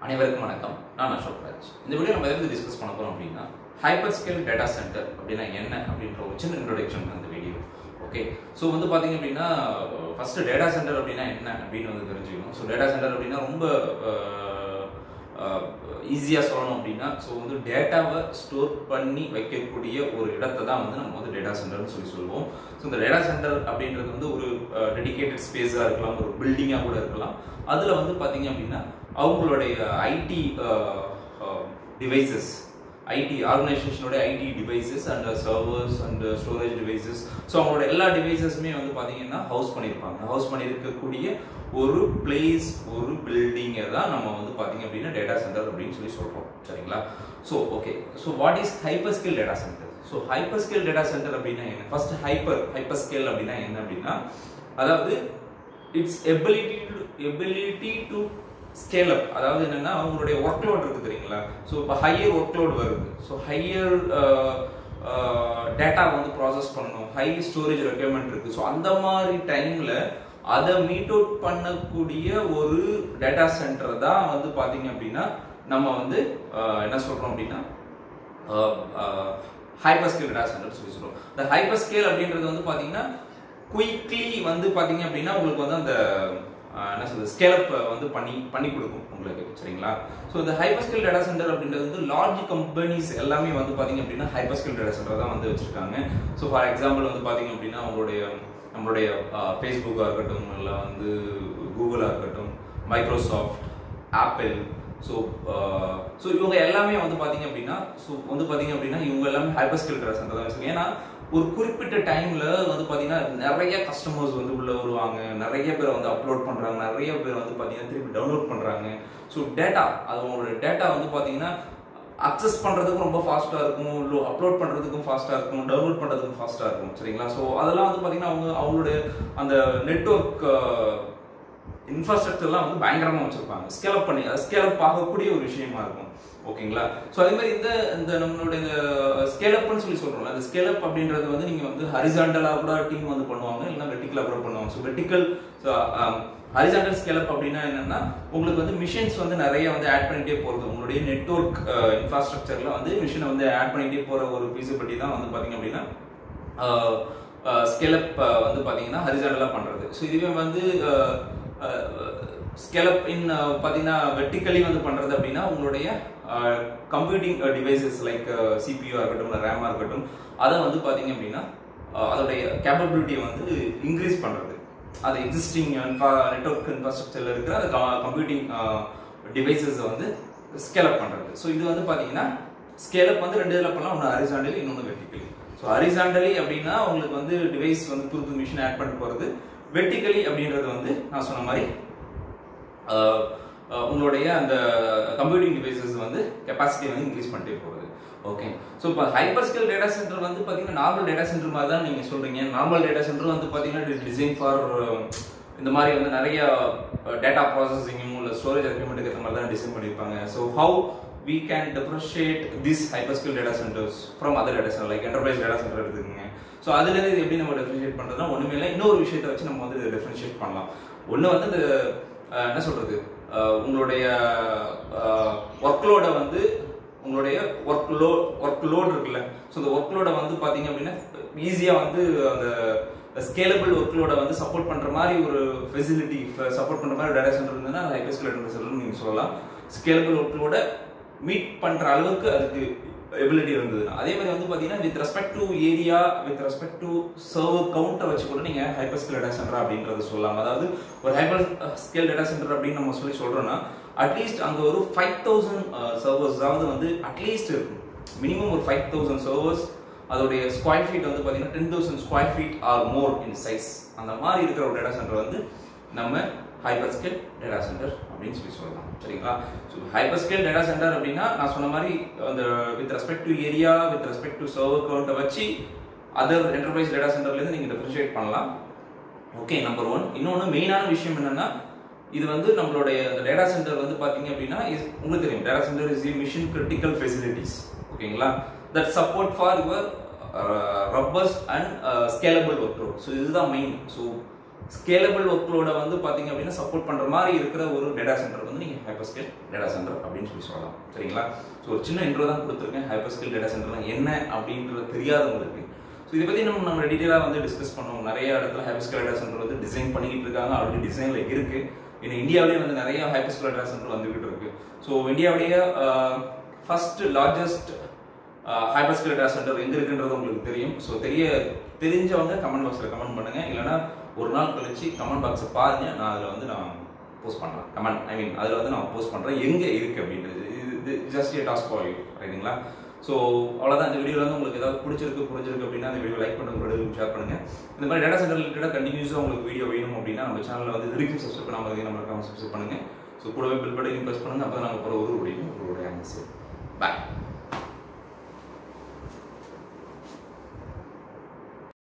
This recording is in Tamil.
அனைவருக்கும் வணக்கம் நான் அசோக் ராஜ் இந்த வீடியோ நம்ம எதாவது டிஸ்கஸ் பண்ண போறோம் அப்படின்னா ஹைப்பர் ஸ்கேல் டேட்டா சென்டர் அப்படின்னா என்ன அப்படின்ற ஒரு சின்ன இன்ட்ரோடக்ஷன் அந்த வீடியோ ஓகே ஸோ வந்து பார்த்தீங்க அப்படின்னா ஃபர்ஸ்ட் டேட்டா சென்டர் அப்படின்னா என்ன அப்படின்னு வந்து தெரிஞ்சுக்கணும் ஸோ டேட்டா சென்டர் அப்படின்னா ரொம்ப ஈஸியாக சொல்லணும் அப்படின்னா ஸோ வந்து டேட்டாவை ஸ்டோர் பண்ணி வைக்கக்கூடிய ஒரு இடத்தை தான் வந்து நம்ம வந்து டேட்டா சென்டர்னு சொல்லி சொல்லுவோம் ஸோ இந்த டேட்டா சென்டர் அப்படின்றது வந்து ஒரு டெடிகேட்டட் ஸ்பேஸாக இருக்கலாம் ஒரு பில்டிங்காக கூட இருக்கலாம் அதில் வந்து பார்த்தீங்க அப்படின்னா அவங்களுடைய ஐடி டிவைசஸ் ஐடி ஆர்கனைசேஷனோட IT devices and servers and storage devices so அவங்களோட எல்லா டிவைசஸுமே வந்து பார்த்தீங்கன்னா ஹவுஸ் பண்ணியிருப்பாங்க ஹவுஸ் பண்ணியிருக்கக்கூடிய ஒரு பிளேஸ் ஒரு பில்டிங்கை தான் நம்ம வந்து பார்த்தீங்க அப்படின்னா டேட்டா சென்டர் அப்படின்னு சொல்லி சொல்கிறோம் சரிங்களா so okay so what is hyper scale data center so hyper scale data center அப்படின்னா என்ன ஃபர்ஸ்ட் ஹைப்பர் ஹைப்பர் ஸ்கேல் அப்படின்னா என்ன அப்படின்னா அதாவது it's ability to ability to scale up அதாவது என்னன்னா அவங்களுடைய ஒர்க் லோட் இருக்கு தெரியுங்களா ஸோ இப்போ ஹையர் ஒர்க் லோட் வருது ஸோ ஹையர் டேட்டா வந்து ப்ராசஸ் பண்ணணும் ஹை ஸ்டோரேஜ் ரெக்யர்மெண்ட் இருக்கு ஸோ அந்த மாதிரி டைம்ல அதை மீட் அவுட் பண்ணக்கூடிய ஒரு டேட்டா சென்டர் தான் வந்து பாத்தீங்க அப்படின்னா நம்ம வந்து என்ன சொல்றோம் அப்படின்னா ஹைப்பர் ஸ்கேல் டேட்டா சென்டர் சொல்லி சொல்றோம் இந்த ஹைப்பர் ஸ்கேல் அப்படின்றது வந்து பாத்தீங்கன்னா குயிக்லி வந்து பாத்தீங்க அப்படின்னா உங்களுக்கு வந்து அந்த என்ன சொல்றது ஸ்கேலப் வந்து பண்ணி பண்ணி கொடுக்கும் உங்களுக்கு சரிங்களா ஸோ இந்த ஹைப்பர் ஸ்கேல் டேட்டா சென்டர் அப்படின்றது வந்து லார்ஜ் கம்பெனிஸ் எல்லாமே வந்து பாத்தீங்க அப்படின்னா ஹைப்பர் ஸ்கேல் டேட்டா சென்டர் தான் வந்து வச்சிருக்காங்க ஸோ ஃபார் எக்ஸாம்பிள் வந்து பாத்தீங்க அப்படின்னா அவங்களுடைய நம்மளுடைய ஃபேஸ்புக்காக இருக்கட்டும் இல்லை வந்து கூகுளாக இருக்கட்டும் மைக்ரோசாஃப்ட் ஆப்பிள் ஸோ ஸோ இவங்க எல்லாமே வந்து பார்த்தீங்க அப்படின்னா ஸோ வந்து பார்த்தீங்க அப்படின்னா இவங்க எல்லாமே ஹைப்பர் ஸ்கில் ட்ரெஸ் தான் வச்சுக்கோங்க ஏன்னா ஒரு குறிப்பிட்ட டைம்ல வந்து பார்த்தீங்கன்னா நிறைய கஸ்டமர்ஸ் வந்து உள்ள வருவாங்க நிறைய பேர் வந்து அப்லோட் பண்ணுறாங்க நிறைய பேர் வந்து பார்த்தீங்கன்னா திருப்பி டவுன்லோட் பண்ணுறாங்க ஸோ டேட்டா அது அவங்களோட டேட்டா வந்து பார்த்தீங்கன்னா அக்சஸ் பண்ணுறதுக்கும் ரொம்ப ஃபாஸ்ட்டாக இருக்கும் இல்லை அப்லோட் பண்ணுறதுக்கும் ஃபாஸ்ட்டாக இருக்கும் டவுன்லோட் பண்ணுறதுக்கும் ஃபாஸ்ட்டாக இருக்கும் சரிங்களா ஸோ அதெல்லாம் வந்து பார்த்தீங்கன்னா அவங்க அவங்களுடைய அந்த நெட்ஒர்க் இன்ஃப்ராஸ்ட்ரக்சர்லாம் வந்து பயங்கரமாக வச்சுருப்பாங்க ஸ்கேலப் பண்ணி அதை ஸ்கேலப் ஆகக்கூடிய ஒரு விஷயமா இருக்கும் ஓகேங்களா ஸோ அதே மாதிரி இந்த இந்த நம்மளுடைய இந்த ஸ்கேலப்னு சொல்லி சொல்கிறோம்ல அந்த ஸ்கேலப் அப்படின்றது வந்து நீங்கள் வந்து ஹரிசாண்டலாக கூட டீம் வந்து பண்ணுவாங்க இல்லைன்னா வெட்டிக்கலாக கூட பண்ணுவாங்க so vertical so horizontal scale up அப்படின்னா என்னன்னா உங்களுக்கு வந்து மிஷின்ஸ் வந்து நிறைய வந்து ஆட் பண்ணிட்டே போகிறது உங்களுடைய நெட்ஒர்க் இன்ஃப்ராஸ்ட்ரக்சர்ல வந்து மிஷினை வந்து ஆட் பண்ணிட்டே போகிற ஒரு ஃபீஸிபிலிட்டி தான் வந்து பார்த்தீங்க அப்படின்னா ஸ்கேலப் வந்து பார்த்தீங்கன்னா ஹரிசாண்டலாக பண்ணுறது ஸோ இதுவே வந்து ஸ்கேலப் இன் பார்த்தீங்கன்னா வெர்டிக்கலி வந்து பண்ணுறது அப்படின்னா உங்களுடைய கம்ப்யூட்டிங் டிவைசஸ் லைக் சிபியூ இருக்கட்டும் இல்லை ரேமாக இருக்கட்டும் அதை வந்து பார்த்தீங்க அப்படின்னா அதோடைய கேப்பபிலிட்டியை வந்து இன்க்ரீஸ் பண்ணுறது அது எக்ஸிஸ்டிங் நெட்ஒர்க் இன்ஃப்ராஸ்ட்ரக்சரில் இருக்கிற அந்த கம்ப்யூட்டிங் டிவைசஸ் வந்து ஸ்கேலப் பண்ணுறது ஸோ இது வந்து பார்த்தீங்கன்னா ஸ்கேலப் வந்து ரெண்டு இதில் பண்ணலாம் ஒன்று ஹரிசாண்டலி இன்னொன்று வெர்டிக்கலி ஸோ ஹரிசாண்டலி அப்படின்னா உங்களுக்கு வந்து டிவைஸ் வந்து புது புது மிஷின் ஆட் பண்ணி போகிறது வெர்டிக்கலி அப்படின்றது வந்து நான் சொன்ன மாதிரி உங்களுடைய அந்த கம்ப்யூட்டிங் டிவைசஸ் வந்து கெப்பாசிட்டி வந்து இன்க்ரீஸ் பண்ணிட்டே போகுது ஓகே ஸோ இப்போ ஹைப்பர் ஸ்கேல் டேட்டா சென்டர் வந்து பார்த்தீங்கன்னா நார்மல் டேட்டா சென்டர் மாதிரி தான் நீங்கள் சொல்கிறீங்க நார்மல் டேட்டா சென்டர் வந்து பார்த்தீங்கன்னா டிசைன் ஃபார் இந்த மாதிரி வந்து நிறைய டேட்டா ப்ராசஸிங்கும் இல்லை ஸ்டோரேஜ் ரெக்யூமெண்ட்டுக்கு ஏற்ற மாதிரி தான் டிசைன் பண்ணியிருப்பாங்க so how we can differentiate this hyperscale data centers from other data center like enterprise data center எடுத்துக்கோங்க ஸோ அதுலேருந்து இது எப்படி நம்ம டிஃபரன்ஷியேட் பண்ணுறதுனா ஒன்றுமே இல்லை இன்னொரு விஷயத்தை வச்சு நம்ம வந்து டிஃபரன்ஷியேட் பண்ணலாம் ஒன்று வந்து இந்த என்ன சொல்கிறது உங்களுடைய ஒர்க்லோடை வந்து உங்களுடைய ஒர்க் லோ ஒர்க் லோட் இருக்குல்ல ஸோ இந்த ஒர்க் லோடை வந்து பார்த்தீங்க அப்படின்னா ஈஸியாக வந்து அந்த ஸ்கேலபிள் ஒர்க்லோட வந்து சப்போர்ட் பண்ணுற மாதிரி ஒரு ஃபெசிலிட்டி சப்போர்ட் பண்ணுற மாதிரி டேட்டா சென்டர் இருந்ததுன்னா அது ஹைப்பர்ஸ்கேல் டேட்டா சென்டர்னு நீங்கள் சொல்லலாம் ஸ்கேலபிள் ஒர்க்லோட மீட் பண்ற அளவுக்கு அதுக்கு எபிலிட்டி இருந்தது அதே மாதிரி வந்து பாத்தீங்கன்னா with respect to area with respect to server கவுண்டை வச்சு கூட நீங்க ஹைப்பர் ஸ்கேல் டேட்டா சென்டர் அப்படின்றது சொல்லலாம் அதாவது ஒரு ஹைப்பர் ஸ்கேல் டேட்டா சென்டர் அப்படின்னு நம்ம சொல்லி சொல்றோம்னா அட்லீஸ்ட் அங்க ஒரு ஃபைவ் தௌசண்ட் சர்வர்ஸ் அதாவது வந்து அட்லீஸ்ட் இருக்கும் மினிமம் ஒரு ஃபைவ் தௌசண்ட் சர்வர்ஸ் அதோடைய ஸ்கொயர் ஃபீட் வந்து பாத்தீங்கன்னா ten thousand square feet or more in size அந்த மாதிரி இருக்கிற ஒரு டேட்டா சென்டர் வந்து நம்ம ஹைப்பர் ஸ்கேல் டேட்டா சென்டர் அப்படின்னு சொல்லி சொல்லலாம் சரிங்களா so hyper scale data center அப்படின்னா நான் சொன்ன மாதிரி அந்த with respect to area with respect to server கவுண்ட்டை வச்சு அதர் என்டர்பிரைஸ் டேட்டா சென்டர்லேருந்து நீங்கள் டிஃபரன்ஷியேட் பண்ணலாம் ஓகே நம்பர் ஒன் இன்னொன்று மெயினான விஷயம் என்னன்னா இது வந்து நம்மளுடைய அந்த டேட்டா சென்டர் வந்து பார்த்தீங்க அப்படின்னா உங்களுக்கு தெரியும் data center is mission critical facilities ஓகேங்களா that support for your rubbers and scalable work load so இதுதான் மெயின் ஸோ ஸ்கேலபிள் ஒர்க்லோட வந்து பார்த்தீங்க அப்படின்னா சப்போர்ட் பண்ணுற மாதிரி இருக்கிற ஒரு டேட்டா சென்டர் வந்து நீங்கள் ஹைப்பர் ஸ்கேல் டேட்டா சென்டர் அப்படின்னு சொல்லி சொல்லலாம் சரிங்களா ஸோ ஒரு சின்ன இன்ட்ரோ தான் கொடுத்துருக்கேன் ஹைப்பர் ஸ்கேல் டேட்டா சென்டர்னா என்ன அப்படின்றது தெரியாதவங்களுக்கு ஸோ இதை பற்றி நம்ம நம்ம டீட்டெயிலாக வந்து டிஸ்கஸ் பண்ணுவோம் நிறைய இடத்துல ஹைப்பர் ஸ்கேல் டேட்டா சென்டர் வந்து டிசைன் பண்ணிக்கிட்டு இருக்காங்க ஆல்ரெடி டிசைனில் இருக்குது இன்னும் இந்தியாவிலேயே வந்து நிறைய ஹைப்பர் ஸ்கேல் டேட்டா சென்டர் வந்துகிட்டு இருக்கு ஸோ இந்தியாவுடைய first largest hyper scale data center எங்கே இருக்குன்றது உங்களுக்கு தெரியும் ஸோ தெரிய தெரிஞ்சவங்க கமெண்ட் பாக்ஸில் கமெண்ட் பண்ணுங்க இல்லைன்னா ஒரு நாள் கழிச்சு கமெண்ட் பாக்ஸை பாருங்க நான் அதில் வந்து நான் போஸ்ட் பண்ணுறேன் கமெண்ட் ஐ மீன் அதில் வந்து நான் போஸ்ட் பண்ணுறேன் எங்கே இருக்குது அப்படின்றது இது just a task for you ரைட்டுங்களா ஸோ அவ்வளோதான் இந்த வீடியோவில் வந்து உங்களுக்கு ஏதாவது பிடிச்சிருக்கு புரிஞ்சிருக்கு அப்படின்னா அந்த வீடியோ லைக் பண்ணுங்க உங்களோட ஷேர் பண்ணுங்க இந்த மாதிரி டேட்டா சென்டர் ரிலேட்டடாக கண்டினியூஸாக உங்களுக்கு வீடியோ வேணும் அப்படின்னா நம்ம சேனலில் வந்து இது வரைக்கும் சப்ஸ்கிரைப் பண்ணாமல் நம்ம சப்ஸ்கிரைப் பண்ணுங்க ஸோ கூடவே பில் பட்டையும் ப்ரெஸ் பண்ணுங்க அப்போ தான் நாங்கள் போகிற ஒரு வீடியோ உங்களுடைய ஆன்சர் பாய்